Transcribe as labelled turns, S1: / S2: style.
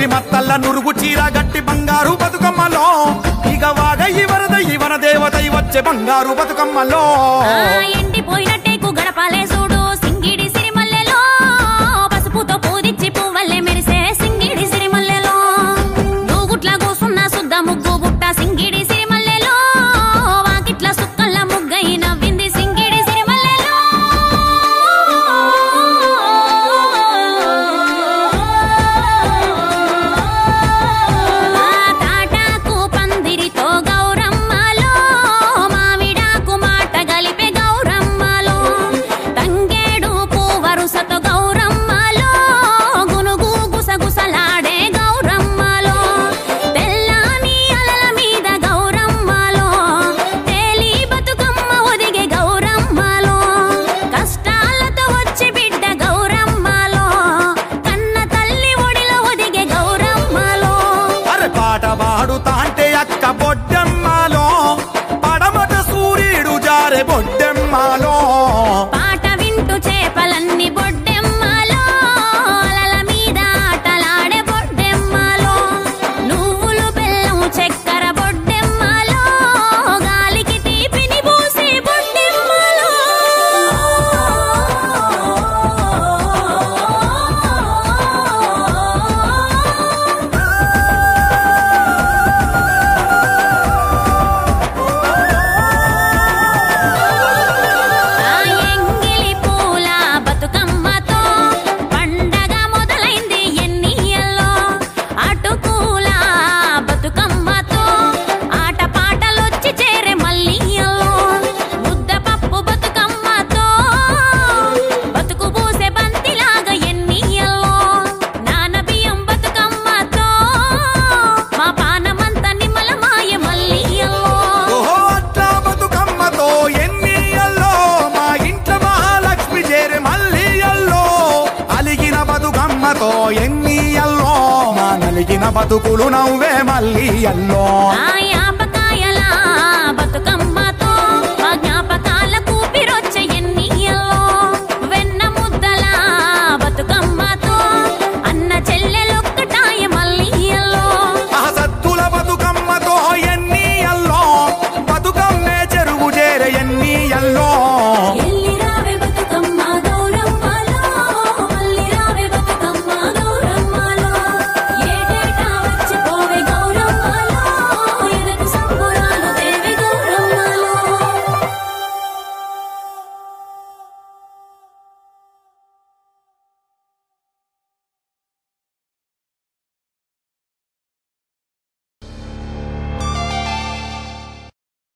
S1: మత్తల్ల నురుగు చీర గట్టి బంగారు బతుకమ్మలో ఇక వాగ వరద ఇవన దేవత వచ్చే బంగారు బతుకమ్మలో
S2: ఆ ఎండిపోయినట్టేకు గడపాలే చూడు సింగిడి సిరిమల్లెలో పసుపుతో పూదిచ్చి పువ్వల్లే మెరిసే సింగిడి సిరిమల్లెలో నూగుట్ల కూసున్న సుద్ద ముగ్గు బుట్ట సింగిడి సిరిమల్లెలో వాకిట్ల సుక్కల్ల ముగ్గై నవ్వింది సింగిడి సిరిమల్లెలో ఆ తాటాకు పందిరితో గౌరమ్మలో మామిడాకు మాట గలిపే గౌరమ్మలో తంగేడు వరుసతో గౌరమ్మలో గునుగు గుసగుసలాడే గౌరమ్మలో తెల్లాని అలల మీద గౌరమ్మలో తేలి బతుకమ్మ ఒదిగే గౌరమ్మలో కష్టాలతో వచ్చి బిడ్డ గౌరమ్మలో కన్న తల్లి ఒడిలో ఒదిగే గౌరమ్మలో
S1: అరే పాట పాడుతా అంటే అక్క బొడ్డెమ్మలో పడమట సూర్యుడు జారే బొడ్డెమ్మలో
S2: పాట వింటూ చేపలన్నీ బొడ్డెమ్మలో అలల మీద ఆటలాడే బొడ్డెమ్మలో నువ్వులు బెల్లం చక్కెర బొడ్డెమ్మలో గాలికి తీపిని పూసే బొడ్డెమ్మలో ఆ ఎంగిలి పూల బతుకమ్మతో పండగ మొదలైంది ఎన్నియల్లో అటుకూల బతుకమ్మతో ఆట పాటలొచ్చి చేరే మల్లియల్లో ముద్ద పప్పు బతుకమ్మతో బతుకు పూసే బంతిలాగా ఎన్నియల్లో నాన బియ్యం బతుకమ్మతో మా పానమంత నిమ్మలమాయ మల్లియల్లో
S1: ఓహో అట్లా బతుకమ్మతో ఎన్నియల్లో మా ఇంట్లో మహాలక్ష్మి చేరే మల్లియల్లో అలిగిన బతుకమ్మతో ఎన్నియల్లో మా నలిగిన బతుకులు నవ్వే మల్లియల్లో
S2: ఆ